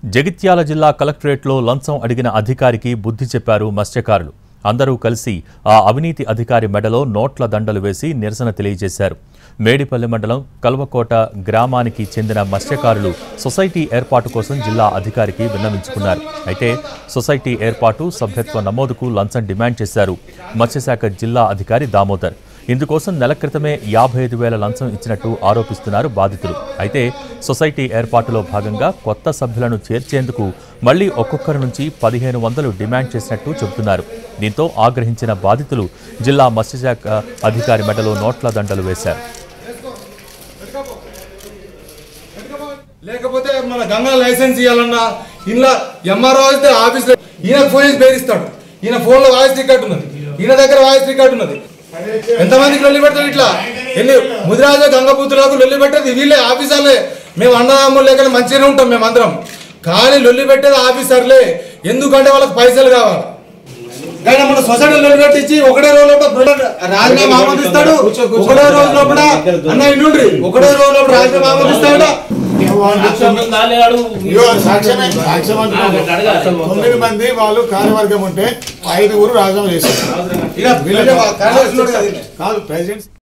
జగిత్యాల జిల్లా కలెక్టరేట్లో లంచం అడిగిన అధికారికి బుద్ధి చెప్పారు మత్స్యకారులు అందరూ కలిసి ఆ అవినీతి అధికారి మెడలో నోట్ల దండలు వేసి నిరసన తెలియజేశారు మేడిపల్లి మండలం కల్వకోట గ్రామానికి చెందిన మత్స్యకారులు సొసైటీ ఏర్పాటు కోసం జిల్లా అధికారికి విన్నవించుకున్నారు అయితే సొసైటీ ఏర్పాటు సభ్యత్వ నమోదుకు లంచం డిమాండ్ చేశారు మత్స్యశాఖ జిల్లా అధికారి దామోదర్ ఇందుకోసం నెల క్రితమే యాభై ఐదు వేల లంచం ఇచ్చినట్టు ఆరోపిస్తున్నారు బాధితులు అయితే సొసైటీ ఏర్పాటులో భాగంగా కొత్త సభ్యులను చేర్చేందుకు మళ్లీ ఒక్కొక్కరి నుంచి పదిహేను వందలు డిమాండ్ చేసినట్టు చెబుతున్నారు దీంతో ఆగ్రహించిన బాధితులు జిల్లా మత్స్యశాఖ అధికారి మెడలో నోట్ల దండలు వేశారు లేకపోతే మన గంగా లైసెన్స్ ఇవ్వాలన్నా ఇలా ఎంఆర్ఓ అయితే ఆఫీస్ లో ఈయన ఫోన్ చేసి బెదిరిస్తాడు ఈయన ఫోన్ లో వాయిస్ రికార్డ్ ఉన్నది ఈయన దగ్గర వాయిస్ రికార్డ్ ఉన్నది ఎంతమందికి లొల్లి పెడతాడు ఇట్లా ఎన్ని ముదిరాజ గంగపూతులకు లొల్లి పెట్టేది వీళ్ళే ఆఫీసర్లే మేము అన్నదమ్ములు లేక మంచిగానే ఉంటాం మేము అందరం కానీ లొల్లి పెట్టేది ఆఫీసర్లే ఎందుకంటే వాళ్ళకి పైసలు కావాలి కానీ మన సొసైటీ లొల్లి పెట్టించి ఒకటే రోజు లోపల రాజీనామా ఆమోదిస్తాడు ఒకటే రోజు లోపల అన్న ఇండ్రి ఒకటే రోజు లోపల రాజీనామా ఆమోదిస్తాడు ఇదిగో సాక్ష్యమే సాక్ష్యం అంటున్నాను. తొమ్మిది మంది వాళ్ళు కార్యవర్గం ఉంటే ఐదుగురు రాజీనామా చేశారు ఇక వీళ్ళే కార్యదర్శులు కూడా కాదు ప్రెసిడెంట్